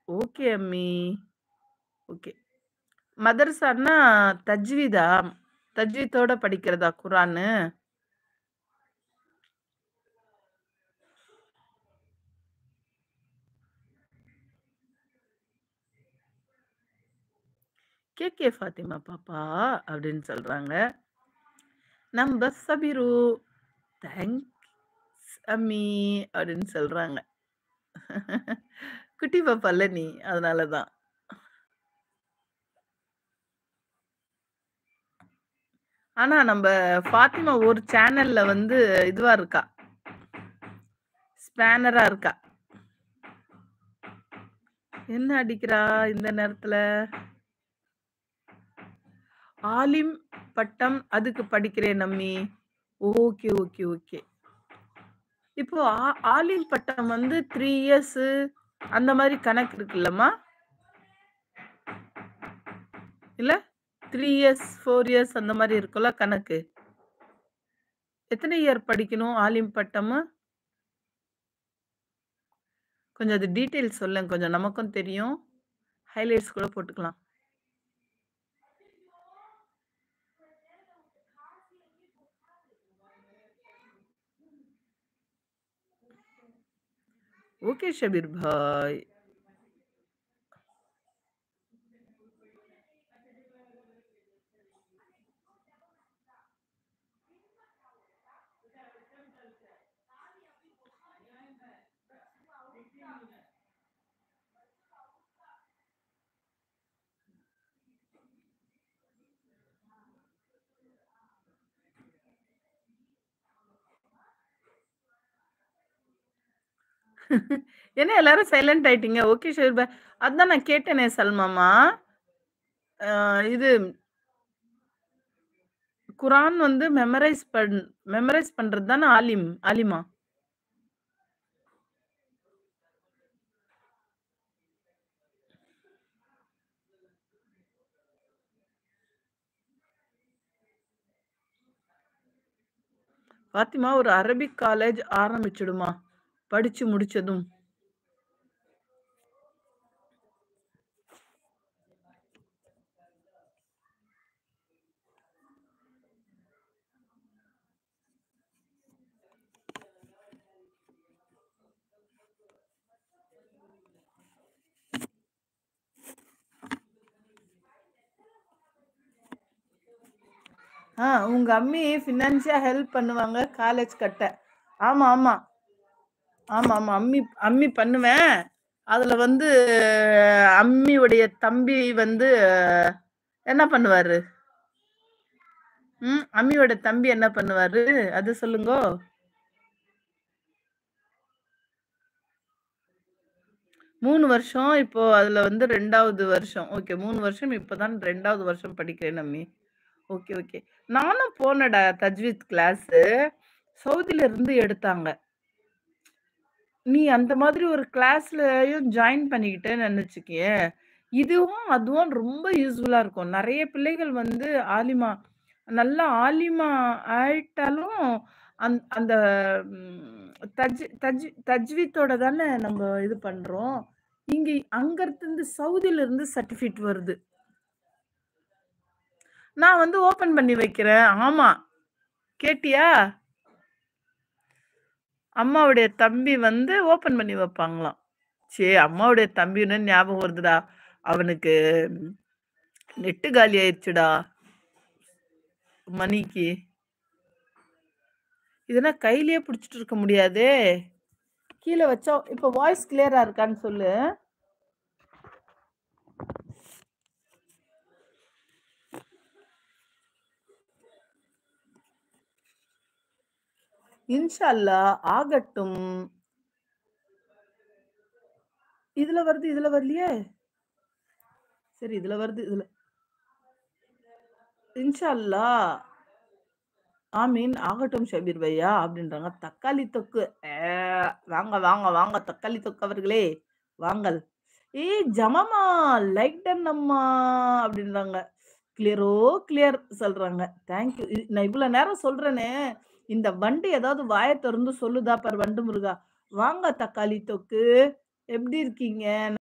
Okay அம்மி. Okay. மதரசான்னா தஜ்வீதா? தஜ்வீத்தோட படிக்கிறதா குரானு? "KK Fathima பாப்பா" அப்படின்னு சொல்றாங்க. "நம்ப சபிரு, தேங்க்ஸ் அம்மி" அப்படின்னு சொல்றாங்க. குட்டி பாப்பால்ல நீ, அதனால தான். ஆனா நம்ப ஃபாத்திமா ஒரு சேனல்ல வந்து இதுவா இருக்கா. ஸ்பேனரா இருக்கா. என்ன அடிக்கிறா இந்த நேரத்துல? ஆலிம் பட்டம் அதுக்கு படிக்கிறேன் அம்மி. Okay, okay, okay. இப்போ ஆ ஆலிம் பட்டம் வந்து 3 இயர்ஸு அந்த மாரி கணக்கு இருக்குல்லம்மா? இல்ல? 3 இயர்ஸ், 4 இயர்ஸ் அந்த மாரி இருக்குல்ல கணக்கு? எத்தன இயர் படிக்கணும் ஆலிம் பட்டமு? கொஞ்சம் அது டீட்டெயில் சொல்லேன். கொஞ்சம் நமக்கும் தெரியும். ஹைலைட்ஸ் கூட போட்டுக்கலாம். ஓகே ஷபீர் பாய். என்ன எல்லாரும் சைலண்ட் ஆயிட்டீங்க? ஓகே ஷபீர் பாய். அதான் நான் கேட்டேனே சல்மாம்மா. அ இது குரான் வந்து மெமரைஸ் பண் மெமரைஸ் பண்றது தானே ஆலிம் ஆலிமா? ஃபாத்திமா ஒரு அரபிக் காலேஜ் ஆரம்பிச்சுடுமா, படிச்சு முடிச்சதும். ஆ உங்க அம்மி ஃபினான்ஷியா ஹெல்ப் பண்ணுவாங்க காலேஜ் கட்ட. ஆமா, ஆமா. ஆமா, ஆமா. அம்மி அம்மி பண்ணுவேன். அதுல வந்து அம்மியுடைய தம்பி வந்து என்ன பண்ணுவாரு? ம். அம்மியோட தம்பி என்ன பண்ணுவாரு? அது சொல்லுங்கோ. மூணு வருஷம். இப்போ அதுல வந்து 2வது வருஷம். ஓகே 3 வருஷம் இப்பதான் 2வது வருஷம் படிக்கிறேன் அம்மி. Okay, okay. நானும் போனேன்டா தஜ்வீத் கிளாஸு. சவுதில இருந்து எடுத்தாங்க. நீ அந்த மாதிரி ஒரு கிளாஸ்லயும் ஜாயின் பண்ணிக்கிட்டேன்னு வச்சுக்கயேன், இதுவும் அதுவும் ரொம்ப யூஸ்ஃபுல்லா இருக்கும். நெறைய பிள்ளைகள் வந்து ஆலிமா நல்லா ஆலிமா ஆயிட்டாலும், அந் அந்த ம் தஜ் தஜ் தஜ்வீத்தோட தானே நம்ப இது பண்றோம். இங்க அங்க இருந்து சவுதில இருந்து சர்டிஃபிகேட் வருது. நான் வந்து ஓப்பன் பண்ணி வைக்கிறேன். ஆமா. கேட்டியா? அம்மாவுடைய தம்பி வந்து ஓப்பன் பண்ணி வைப்பாங்களாம். சே அம்மாவுடைய தம்பின்னு ஞாபகம் வருதுடா. அவனுக்கு நெட்டு காலி ஆயிருச்சுடா. மணிக்கு. இதுனா கையிலேயே புடிச்சுட்டு இருக்க முடியாதே! கீழ வச்சா இப்ப வாய்ஸ் கிளியரா இருக்கான்னு சொல்லு. இன்ஷா அல்லாஹ் ஆகட்டும். இதுல வருது, இதுல வரலையே! சரி இதுல வருது, இதுல இன்ஷா அல்லாஹ். ஆமீன். ஆகட்டும் ஷபீர் பையா அப்படின்றாங்க. தக்காளி தொக்கு. ஏ வாங்க, வாங்க, வாங்க தக்காளி தொக்கு அவர்களே! வாங்கள். ஏய் ஜமாமா லைக் டன் அம்மா அப்படின்றாங்க. கிளியரோ கிளியர் சொல்றாங்க. Thank you. நான் இவ்வளோ நேரம் சொல்றேனே, இந்த வண்டு ஏதாவது வாய தொறந்து சொல்லுதா பாரு வண்டு முருகா. வாங்க தக்காளி தொக்கு. எப்படி இருக்கீங்க?